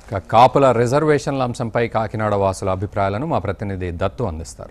ఇక కాపుల రిజర్వేషన్ల అంశంపై కాకినాడ వాసుల అభిప్రాయాలను మా ప్రతినిధి దత్తు అందిస్తారు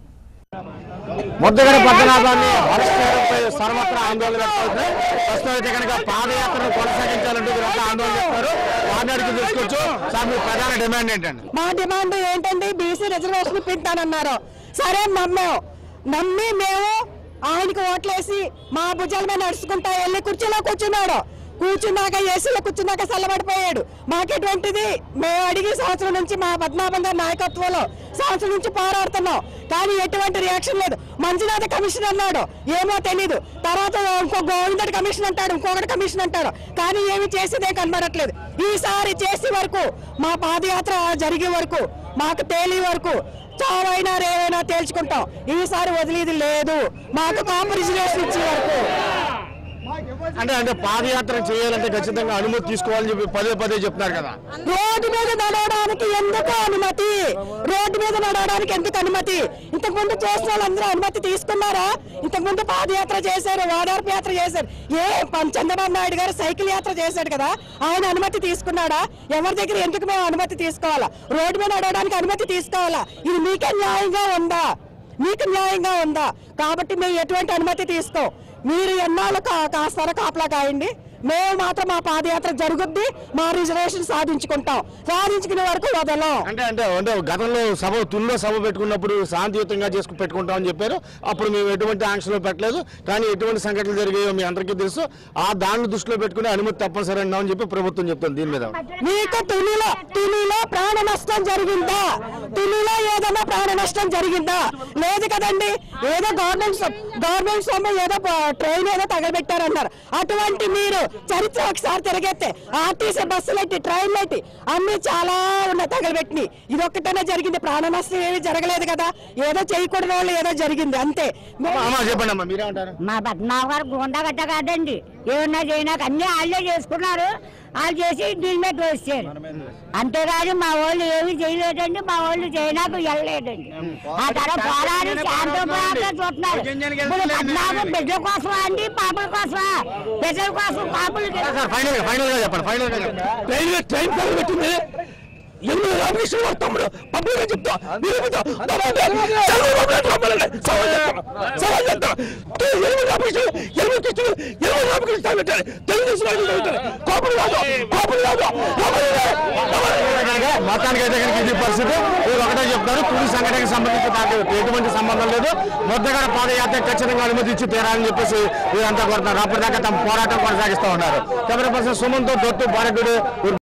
ముద్దగడ పద్మనాభాన్ని అరెస్ట్ చేయడంపై సర్వత్రా ఆందోళన వ్యక్తమవుతుంది ప్రస్తుతం అయితే కనుక పాదయాత్రను కొనసాగించాలంటూ వీరంతా ఆందోళన చేస్తారు వారిని అడిగి తెలుసుకోవచ్చు సార్ మీ ప్రధాన డిమాండ్ ఏంటండి మా డిమాండ్ ఏంటంటే బీసీ రిజర్వేషన్ ఇప్పిస్తానన్నారు సరే నమ్మాం నమ్మి మేము ఆయనకి ఓట్లేసి మా భుజాల మీద నడుచుకుంటా వెళ్ళి కుర్చీలో కూర్చున్నాడు కూర్చున్నాక ఏసీలో కూర్చున్నాక చల్లబడిపోయాడు మాకెటువంటిది మేము అడిగి సంవత్సరం నుంచి మా పద్మనాభం గారి నాయకత్వంలో సంవత్సరం నుంచి పోరాడుతున్నాం కానీ ఎటువంటి రియాక్షన్ లేదు మంజునాథ కమిషన్ అన్నాడు ఏమో తెలీదు తర్వాత ఇంకో గోవిందటి కమిషన్ అంటాడు ఇంకొకటి కమిషన్ అంటాడు కానీ ఏమి చేసేదే కనబడట్లేదు ఈసారి చేసే వరకు మా పాదయాత్ర జరిగే వరకు మాకు తేలి వరకు చావైనా రేవైనా తేల్చుకుంటాం ఈసారి వదిలేది లేదు మాకు కాంపరిజనేషన్ ఇచ్చే వరకు అంటే అంటే పాదయాత్ర చేయాలంటే ఖచ్చితంగా అనుమతి తీసుకోవాలని చెప్పి పదే పదే చెప్తున్నారు కదా రోడ్డు మీద నడవడానికి ఎందుకు అనుమతి రోడ్డు మీద నడవడానికి ఎందుకు అనుమతి ఇంతకు ముందు చేసిన వాళ్ళందరూ అనుమతి తీసుకున్నారా ఇంతకు ముందు పాదయాత్ర చేశారు ఓదార్పు యాత్ర చేశారు ఏ పం- చంద్రబాబు నాయుడు గారు సైకిల్ యాత్ర చేశాడు కదా ఆయన అనుమతి తీసుకున్నాడా ఎవరి దగ్గర ఎందుకు మేము అనుమతి తీసుకోవాలా రోడ్డు మీద నడవడానికి అనుమతి తీసుకోవాలా ఇది మీకే న్యాయంగా ఉందా మీకు న్యాయంగా ఉందా కాబట్టి మేము ఎటువంటి అనుమతి తీసుకోం మీరు ఎన్నాళ్ళు కా కాస్తారో కాపలా కాయండి మేము మాత్రం మా పాదయాత్ర జరుగుద్ది మా రిజర్వేషన్ సాధించుకుంటాం సాధించుకునే వరకు వదలం అంటే అంటే అంటే గతంలో సభ తుల్లో సభ పెట్టుకున్నప్పుడు శాంతియుతంగా చేసుకుని పెట్టుకుంటామని చెప్పారు అప్పుడు మేము ఎటువంటి ఆంక్షలు పెట్టలేదు కానీ ఎటువంటి సంఘటనలు జరిగాయో మీ అందరికీ తెలుసు ఆ దాన్ని దృష్టిలో పెట్టుకుని అనుమతి తప్పనిసరి అన్నామని చెప్పి ప్రభుత్వం చెప్తుంది దీని మీద మీకు తునిలో తునిలో ప్రాణ నష్టం జరిగిందా తునిలో ఏదైనా ప్రాణ నష్టం జరిగిందా లేదు కదండి ఏదో గవర్నమెంట్ సొ- గవర్నమెంట్ సొమ్ము ఏదో ప- ట్రైన్ ఏదో తగలబెట్టారన్నారు అటువంటి మీరు చరిత్ర ఒకసారి తిరగెత్తే ఆర్టీసీ బస్సులు ఎట్టి ట్రైన్లు ఎట్టి అన్ని చాలా ఉన్నాయి తగలబెట్టినాయి ఇది ఒక్కటనే జరిగింది ప్రాణ నష్టం ఏమీ జరగలేదు కదా ఏదో చేయకూడని వాళ్ళు ఏదో జరిగింది అంతే అమ్మా, అమ్మా చెప్పండి అమ్మా మీరేమంటారు మా పద్మావ గారు గుండా గట్ట కాదండి ఏమన్నా చేయనాక అన్ని వాళ్ళే చేసుకున్నారు వాళ్ళు చేసి దీని మీద వేసారు అంతేగాని మా వాళ్ళు ఏమి చేయలేదండి మా వాళ్ళు చేయనాక వెళ్ళలేదండి ఆ తర్వాత పోరాడి శాంతోపాగా చూస్తున్నారు ఇప్పుడు పద్నాలుగు బిడ్డల కోసమా అండి పాపల కోసమా ప్రజల కోసం పాపులకి సార్ ఫైనల్ గా ఫైనల్ గా చెప్పండి ఫైనల్ గా చెప్పండి ట్రైన్ ట్రైన్ పేరు పెట్టింది ఎనిమిది రామకృష్ణ వారి తమ్ముడు పబ్లిక్ చెప్తా నిరూపితా దమ్ముంటే చంద్రబాబు నాయుడు రమ్మనండి. సవాల్ చేస్తా. సవాల్ చేస్తా. ఎనిమిది రామకృష్ణ ఎనిమిది కృష్ణుడు ఎనిమిది రామకృష్ణ పెట్టాలి తెలుగుదేశం నాయకులు పెట్టాలి కోపం కాదు కోపం కాదు రమ్మనండి. రమ్మనండి. మొత్తానికి అయితే కనుక ఇది పరిస్థితి వీళ్ళు ఒకటే చెప్తారు తుది సంఘటనకు సంబంధించి నాకు ఎటువంటి సంబంధం లేదు ముద్దగడ పాదయాత్ర ఖచ్చితంగా అనుమతి ఇచ్చి తీరాలని చెప్పేసి వీరంతా కోరుతున్నారు అప్పటిదాకా తమ పోరాటం కొనసాగిస్తూ ఉన్నారు కెమెరా పర్సన్ సుమన్తో దొత్తు బాలకుడు